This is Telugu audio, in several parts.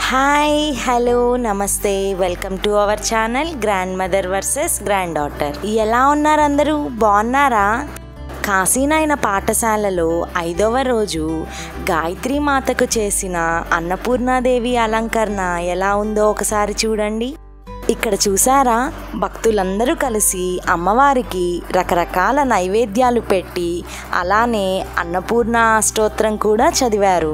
hi hello namaste welcome to our channel grandmother versus granddaughter ఎలా ఉన్నారు అందరూ బాగున్నారా కాశీనాయన పాఠశాలలో ఐదవ రోజు గాయత్రి మాతకు చేసిన అన్నపూర్ణాదేవి అలంకరణ ఎలా ఉందో ఒకసారి చూడండి ఇక్కడ చూసారా భక్తులందరూ కలిసి అమ్మవారికి రకరకాల నైవేద్యాలు పెట్టి అలానే అన్నపూర్ణ స్తోత్రం కూడా చదివారు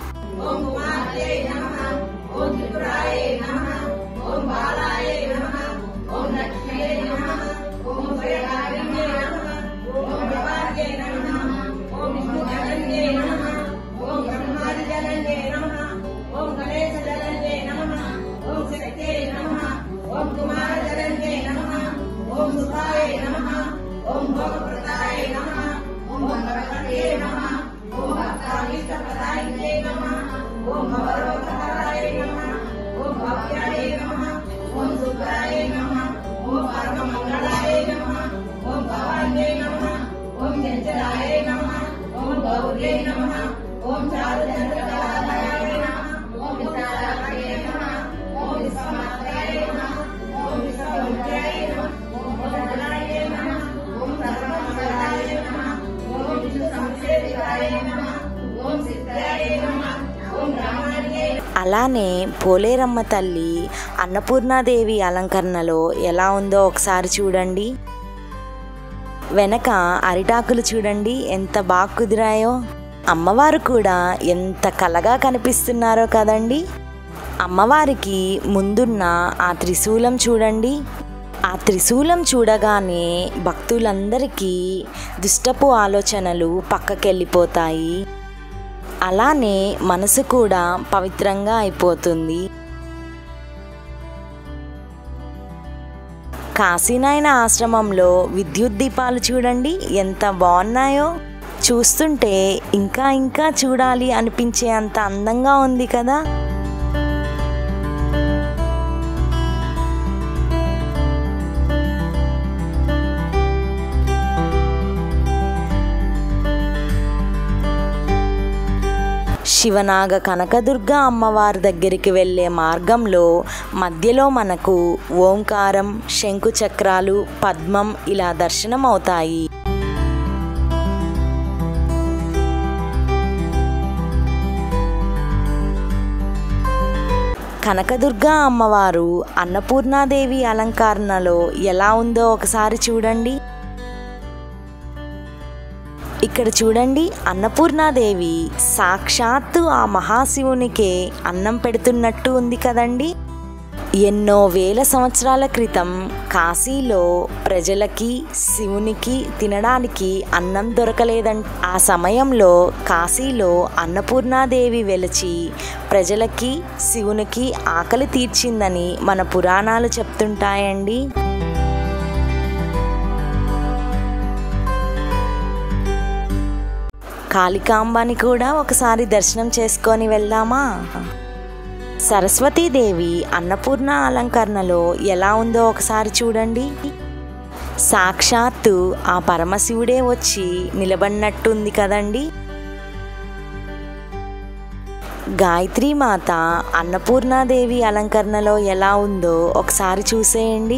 అలానే పోలేరమ్మ తల్లి అన్నపూర్ణాదేవి అలంకరణలో ఎలా ఉందో ఒకసారి చూడండి వెనక అరిటాకులు చూడండి ఎంత బాగా కుదిరాయో అమ్మవారు కూడా ఎంత కలగా కనిపిస్తున్నారో కదండి అమ్మవారికి ముందున్న ఆ త్రిశూలం చూడండి ఆ త్రిశూలం చూడగానే భక్తులందరికీ దుష్టపు ఆలోచనలు పక్కకెళ్ళిపోతాయి అలానే మనసు కూడా పవిత్రంగా అయిపోతుంది కాశీనాయన ఆశ్రమంలో విద్యుత్ దీపాలు చూడండి ఎంత బాగున్నాయో చూస్తుంటే ఇంకా ఇంకా చూడాలి అనిపించే అంత అందంగా ఉంది కదా శివనాగ కనకదుర్గ అమ్మవారి దగ్గరికి వెళ్ళే మార్గంలో మధ్యలో మనకు ఓంకారం శంకు చక్రాలు పద్మం ఇలా దర్శనం అవుతాయి కనకదుర్గ అమ్మవారు అన్నపూర్ణాదేవి అలంకరణలో ఎలా ఉందో ఒకసారి చూడండి ఇక్కడ చూడండి అన్నపూర్ణాదేవి సాక్షాత్తు ఆ మహాశివునికే అన్నం పెడుతున్నట్టు ఉంది కదండి ఎన్నో వేల సంవత్సరాల క్రితం కాశీలో ప్రజలకి శివునికి తినడానికి అన్నం దొరకలేదంట ఆ సమయంలో కాశీలో అన్నపూర్ణాదేవి వెలిచి ప్రజలకి శివునికి ఆకలి తీర్చిందని మన పురాణాలు చెప్తుంటాయండి కాళికాంబాని కూడా ఒకసారి దర్శనం చేసుకొని వెళ్దామా సరస్వతీదేవి అన్నపూర్ణ అలంకరణలో ఎలా ఉందో ఒకసారి చూడండి సాక్షాత్తు ఆ పరమశివుడే వచ్చి నిలబడినట్టుంది కదండి గాయత్రి మాత అన్నపూర్ణాదేవి అలంకరణలో ఎలా ఉందో ఒకసారి చూసేయండి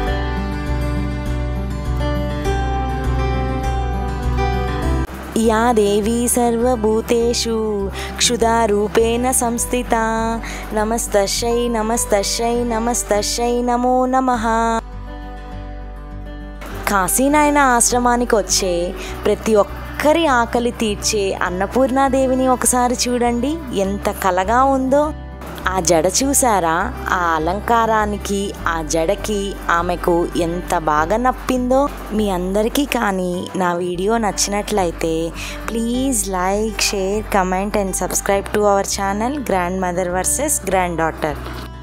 యా దేవీ సర్వభూతేషు క్షుధారూపేణ సంస్థిత నమస్తశై నమస్తశై నమస్తశై నమో నమ కాశీనాయన ఆశ్రమానికి వచ్చే ప్రతి ఒక్కరి ఆకలి తీర్చే అన్నపూర్ణాదేవిని ఒకసారి చూడండి ఎంత కలగా ఉందో ఆ జడ చూసారా ఆ అలంకారానికి ఆ జడకి ఆమెకు ఎంత బాగా నప్పిందో మీ అందరికీ కానీ నా వీడియో నచ్చినట్లయితే please like share comment and subscribe to our channel grandmother versus grand daughter